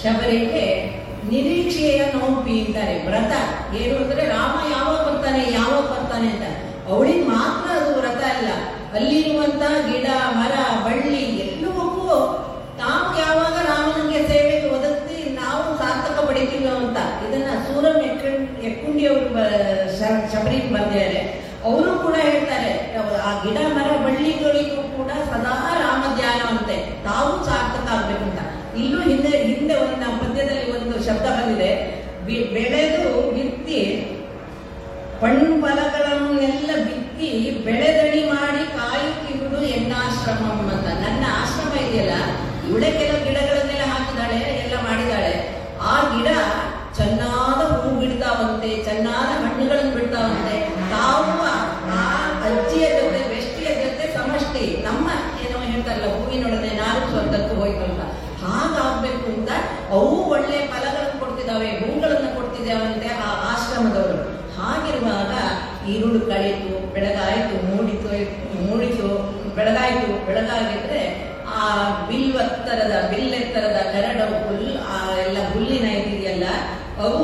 ಶಬರಿಗೆ ನಿರೀಕ್ಷೆಯ ನೋಂಪಿ ಅಂತಾರೆ ವ್ರತ ಏನು ಅಂದ್ರೆ ರಾಮ ಯಾವಾಗ ಬರ್ತಾನೆ ಯಾವಾಗ ಬರ್ತಾನೆ ಅಂತ ಅವಳಿಗೆ ಮಾತ್ರ ಅದು ವ್ರತ ಅಲ್ಲ ಅಲ್ಲಿರುವಂತ ಗಿಡ ಮರ ಬಳ್ಳಿ ಎಲ್ಲವಕ್ಕೂ ನಾವು ಯಾವಾಗ ರಾಮನಿಗೆ ಸೇವೆಗೆ ಒದಗಿಸಿ ನಾವು ಸಾರ್ಥಕ ಪಡಿತೀವಿ ಅಂತ ಇದನ್ನ ಸೂರಂ ಎಕ್ಕಂ ಎಕ್ಕುಂಡಿ ಅವರು ಶಬರಿಗೆ ಬಂದಿದ್ದಾರೆ ಅವರು ಕೂಡ ಹೇಳ್ತಾರೆ ಆ ಗಿಡ ಮರ ಬಳ್ಳಿಗಳಿಗೂ ಕೂಡ ಸದಾ ರಾಮ ಧ್ಯಾನ ಅಂತೆ ತಾವು ಸಾರ್ಥಕ ಆಗ್ಬೇಕು ಅಂತ ಇಲ್ಲೂ ಹಿಂದೆ ಹಿಂದೆ ಒಂದು ನಮ್ಮ ಪದ್ಯದಲ್ಲಿ ಒಂದು ಶಬ್ದ ಬಂದಿದೆ ಬಿ- ಬೆಳೆದು ಬಿತ್ತಿ ಪಣ್ಣು ಫಲಗಳನ್ನೆಲ್ಲ ಬಿತ್ತಿ ಬೆಳೆದಣಿ ಮಾಡಿ ಕಾಯುತ್ತಿರುವುದು ಎನ್ನಾಶ್ರಮಂ ಅಂತ ನನ್ನ ಆಶ್ರಮ ಇದೆಯಲ್ಲ ಇವಳೆ ಕೆಲವು ಗಿಡಗಳನ್ನೆಲ್ಲ ಹಾಕಿದಾಳೆ ಎಲ್ಲ ಮಾಡಿದಾಳೆ ಆ ಗಿಡ ಚೆನ್ನಾದ ಹೂ ಬಿಡ್ತಾವಂತೆ ಚೆನ್ನಾದ ಹಣ್ಣುಗಳನ್ನು ಬಿಡ್ತಾವಂತೆ ತಾವು ಆ- ಆ ಅಜ್ಜಿಯ ಜೊತೆ ಬೆಷ್ಟಿಯ ಜೊತೆ ಸಮಷ್ಟಿ ನಮ್ಮ ಏನೋ ಹೇಳ್ತಾರಲ್ಲ ಹೂವಿನೊಡನೆ ನಾರು ಸ್ವರ್ಗಕ್ಕೆ ಹೋಯ್ತು ಅಂತ ಹಾಗಾಗ್ಬೇಕು ಅಂತ ಅವು ಒಳ್ಳೆ ಫಲಗಳನ್ನು ಕೊಡ್ತಿದ್ದಾವೆ ಹೂಗಳನ್ನು ಕೊಡ್ತಿದ್ದಾವಂತೆ ಆ ಆಶ್ರಮದವರು ಹಾಗಿರುವಾಗ ಈರುಳು ಕಳೀತು ಬೆಳಗಾಯಿತು ಮೂಡಿತು ಮೂಡಿತು ಬೆಳಗಾಯಿತು ಬೆಳಗಾಗಿದ್ರೆ ಆ ಬಿಲ್ವತ್ತರದ ಬಿಲ್ಲೆತ್ತರದ ಕರಡ ಹುಲ್ ಆ ಎಲ್ಲ ಹುಲ್ಲಿನ ಇದೆಯಲ್ಲ ಅವು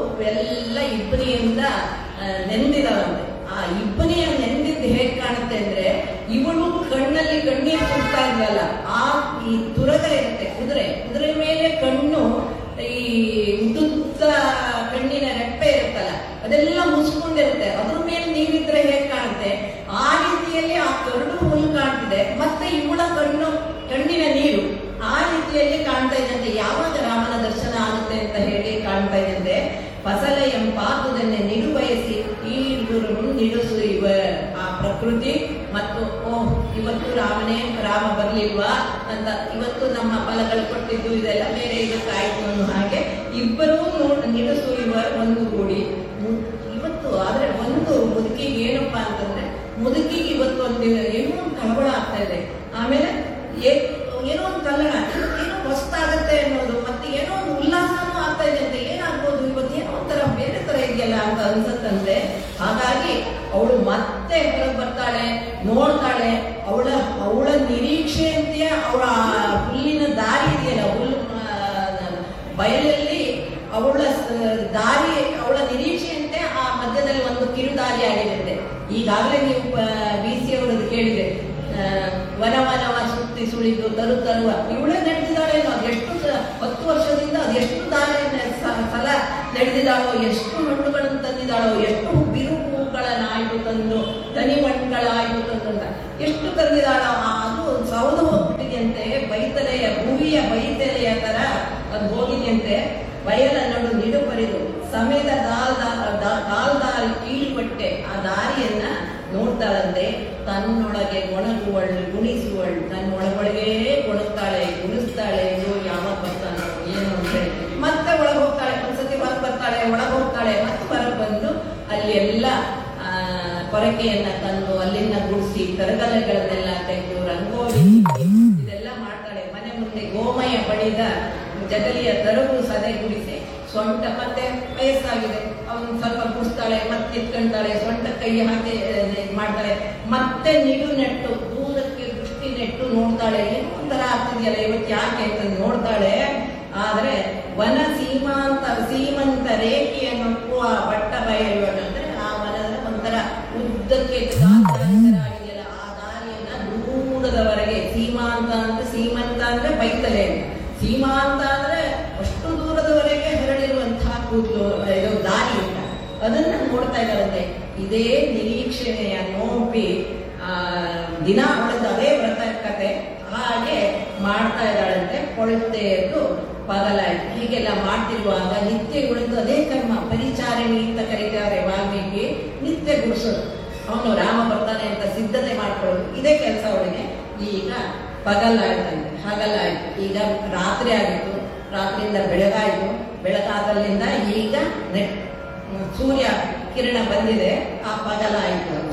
ಎಲ್ಲ ಇಬ್ಬನಿಯಿಂದ ನೆಂದಿದಾವಂತೆ ಆ ಇಬ್ಬನಿಯ ನೆಂದಿದ್ದು ಹೇಗ್ ಕಾಣುತ್ತೆ ಅಂದ್ರೆ ಇವಳು ಕಣ್ಣಲ್ಲಿ ಕಣ್ಣೀರು ಸುಡ್ತಾ ಇದ್ಲಲ್ಲ ಆ ಈ ತುರಗ ಇರುತ್ತೆ ಕುದುರೆ ಕುದುರೆ ಮೇಲೆ ಕಣ್ಣು ಈ ಉದ್ದುದ್ದ ಕಣ್ಣಿನ ರೆಪ್ಪೆ ಇರುತ್ತಲ್ಲ ಅದೆಲ್ಲ ಮುಚ್ಕೊಂಡಿರುತ್ತೆ ಅದ್ರ ಮೇಲೆ ನೀರಿದ್ರೆ ಹೇಗ್ ಕಾಣುತ್ತೆ ಆ ರೀತಿಯಲ್ಲಿ ಆ ಕರಡು ಹುಲ್ಲು ಕಾಣ್ತಿದೆ ಮತ್ತೆ ಇವಳ ಕಣ್ಣು ಕಣ್ಣಿನ ನೀರು ಆ ರೀತಿಯಲ್ಲಿ ಕಾಣ್ತಾ ಇದ್ದಂತೆ ಯಾವಾಗ ರಾಮನ ದರ್ಶನ ಆಗುತ್ತೆ ಅಂತ ಹೇಳಿ ಕಾಣ್ತಾ ಇದ್ದಂತೆ ಫಸಲ ಎಂಪಾದುದನ್ನೇ ನಿಡುಬಯಸಿ ಈ ಗುರು ನಿಡುಸು ಇವ ಆ ಪ್ರಕೃತಿ ಮತ್ತು ಓ ಇವತ್ತು ರಾಮನೇ ರಾಮ ಬರ್ಲಿಲ್ವಾ ಅಂತ ಇವತ್ತು ನಮ್ಮ ಫಲಗಳು ಕೊಟ್ಟಿದ್ದು ಇದೆಲ್ಲ ಬೇರೆ ಇದಕ್ಕಾಯ್ತು ಅನ್ನೋ ಹಾಗೆ ಇಬ್ಬರೂ ನೋಡ್ ನಿಡುಸು ಇವ ಒಂದು ಕೂಡಿ ಮು- ಇವತ್ತು ಆದ್ರೆ ಒಂದು ಮುದುಕಿಗೆ ಏನಪ್ಪಾ ಅಂತಂದ್ರೆ ಮುದುಕಿಗೆ ಇವತ್ತು ಒಂದು ಏನೋ ಒಂದು ಕಳವಳ ಆಗ್ತಾ ಇದೆ ಆಮೇಲೆ ಏ- ಏನೋ ಒಂದು ಕಲ್ಲಣ ಏನೋ ಹೊಸ್ತಾಗತ್ತೆ ಅನ್ನೋದು ಮತ್ತೆ ಏನೋ ಒಂದು ಉಲ್ಲಾಸನೂ ಆಗ್ತಾ ಇದೆ ಅಂತ ಏನಾಗ್ಬೋದು ಇವತ್ತು ಏನೋ ಒಂಥರ ಬೇರೆ ತರ ಇದೆಯಲ್ಲ ಅಂತ ಅನ್ಸತ್ತಂತೆ ಹಾಗಾಗಿ ಅವಳು ಮತ್ತೆ ಹೊರಗೆ ಬರ್ತಾಳೆ ನೋಡ್ತಾಳೆ ಅವಳ ಅವಳ ನಿರೀಕ್ಷೆಯಂತೆಯೇ ಅವಳ ಆ ಹುಲ್ಲಿನ ದಾರಿ ಇದೆಯಲ್ಲ ಹುಲ್ಲು ಆ, ಬಯಲಲ್ಲಿ ಅವಳ ಸ- ದಾರಿ ಅವಳ ನಿರೀಕ್ಷೆಯಂತೆ ಆ ಮಧ್ಯದಲ್ಲಿ ಒಂದು ಕಿರುದಾರಿ ಆಗಿರುತ್ತೆ ಈಗಾಗಲೇ ನೀವು ಬಿ ಸಿ ಅವರದ್ದು ಕೇಳಿದೆ ಆ, ವನ ವನವ ಸುತ್ತಿ ಸುಳಿದು ತರು ತರುವ ಇವಳೇ ನಡೆದಿದ್ದಾಳೇನೋ ಅದೆಷ್ಟು ಸ- ಹತ್ತು ವರ್ಷದಿಂದ ಅದೆಷ್ಟು ದಾರಿಯನ್ನ ಸ- ಸಲ ನಡೆದಿದ್ದಾಳೋ ಎಷ್ಟು ಹಣ್ಣುಗಳನ್ನು ತಂದಿದ್ದಾಳೋ ಎಷ್ಟು ಬಿರು ಹೂಗಳನ್ನ ಆಯ್ತು ತಂದು ದನಿಮಣ್ಗಳಾಯ್ತು ತಂದು ಅಂತ ಎಷ್ಟು ತಂದಿದ್ದಾಳೋ ಆ ಅದು ಸೌದು ಹೋಗ್ಬಿಟ್ಟಿದೆಯಂತೆ ಬೈತಲೆಯ ಭೂಮಿಯ ಬೈತಲೆಯ ತರ ಅದು ಹೋಗಿದೆಯಂತೆ ಬಯಲ ನಡು ನಿಡು ಬರಿದು ಸಮೇತ ದಾಲ್ ಕಾಲ್ ದಾರಿ ಕೀಳುಪಟ್ಟೆ ಆ ದಾರಿಯನ್ನ ನೋಡ್ತಾಳಂತೆ ತನ್ನೊಳಗೆ ಗೊಣಗುವಳು ಗುಣಿಸುವಳು ತನ್ನೊಳಗೊಳಗೆ ಗೊಣಗ್ತಾಳೆ ಗುಣಿಸ್ತಾಳೆ ಅಯ್ಯೋ ಯಾವಾಗ ಬರ್ತಾನೋ ಏನು ಅಂತ ಹೇಳಿ ಮತ್ತೆ ಒಳಗೆ ಹೋಗ್ತಾಳೆ ಒಂದ್ಸತಿ ಹೊರಗೆ ಬರ್ತಾಳೆ ಒಳಗೆ ಹೋಗ್ತಾಳೆ ಮತ್ತೆ ಹೊರಗೆ ಬಂದು ಅಲ್ಲಿ ಎಲ್ಲ ಆ, ಕೊರಕೆಯನ್ನ ತಂದು ಅಲ್ಲಿಂದ ಗುಡಿಸಿ ತರಗಲೆಗಳನ್ನೆಲ್ಲ ತೆಗೆದು ರಂಗೋಲಿ ಇದೆಲ್ಲ ಮಾಡ್ತಾಳೆ ಮನೆ ಮುಂದೆ ಗೋಮಯ ಬಡಿದ ಜಗಲಿಯ ತರಗು ಸದೆ ಗುಡಿಸಿ ಸೊಂಟ ಮತ್ತೆ ವಯಸ್ಸಾಗಿದೆ ಅವನು ಸ್ವಲ್ಪ ಗುಡಿಸ್ತಾಳೆ ಮತ್ತೆ ಇಟ್ಕೊಂತಾಳೆ ಸೊಂಟ ಕೈ ಹಾಕಿ ಆ, ಇದ್ ಮಾಡ್ತಾಳೆ ಮತ್ತೆ ನಿಡು ನೆಟ್ಟು ದೂರಕ್ಕೆ ದೃಷ್ಟಿ ನೆಟ್ಟು ನೋಡ್ತಾಳೆ ಏನೋ ಒಂಥರ ಆಗ್ತಿದೆಯಲ್ಲ ಇವತ್ತು ಯಾಕೆ ಅಂತ ನೋಡ್ತಾಳೆ ಆದ್ರೆ ವನ ಸೀಮಾಂತ ಸೀಮಂತ ರೇಖೆಯನ್ನು ಆ ಬಟ್ಟ ಬಯಲು ಅಂದ್ರೆ ಆ ವನದ ಒಂಥರ ಉದ್ದಕ್ಕೆ ಗಾಂಧಾರಿತರಾಗಿದೆಯಲ್ಲ ಆ ದಾರಿಯನ್ನ ದೂರದವರೆಗೆ ಸೀಮಾಂತ ಅಂದ್ರೆ ಸೀಮಂತ ಅಂದ್ರೆ ಬೈತಲೆ ಸೀಮಾಂತ ಅಂದ್ರೆ ಅಷ್ಟು ದೂರದವರೆಗೆ ಹರಡಿರುವಂತಹ ಕೂದಲು ಇದು ದಾರಿ ಅಂತ ಅದನ್ನ ನೋಡ್ತಾ ಇದ್ದಾರಂತೆ ಇದೇ ನಿರೀಕ್ಷಣೆಯ ನೋಪಿ ಆ ದಿನ ಅವಳದ್ದು ಅದೇ ವ್ರತ ಕತೆ ಹಾಗೆ ಮಾಡ್ತಾ ಇದ್ದಾಳಂತೆ ಕೊಳುತ್ತೆ ಎದ್ದು ಪಗಲಾಯ್ತು ಹೀಗೆಲ್ಲ ಮಾಡ್ತಿರುವಾಗ ನಿತ್ಯ ಉಳಿದು ಅದೇ ಕರ್ಮ ಪರಿಚಾರಣಿ ಅಂತ ಕರೀತಾರೆ ವಾಲ್ಮೀಕಿ ನಿತ್ಯ ಗುಡಿಸೋದು ಅವನು ರಾಮ ಬರ್ತಾನೆ ಅಂತ ಸಿದ್ಧತೆ ಮಾಡ್ಕೊಳ್ಳೋದು ಇದೇ ಕೆಲಸ ಅವಳಿಗೆ ಈಗ ಪಗಲಾಯ್ತಂತೆ ಹಗಲಾಯ್ತು ಈಗ ರಾತ್ರಿ ಆಗಿತ್ತು ರಾತ್ರಿಯಿಂದ ಬೆಳಗಾಯಿತು ಬೆಳಗಾದಲ್ಲಿಂದ ಈಗ ನೆ- ಸೂರ್ಯ ಕಿರಣ ಬಂದಿದೆ ಆ ಪಗಲಾಯಿತು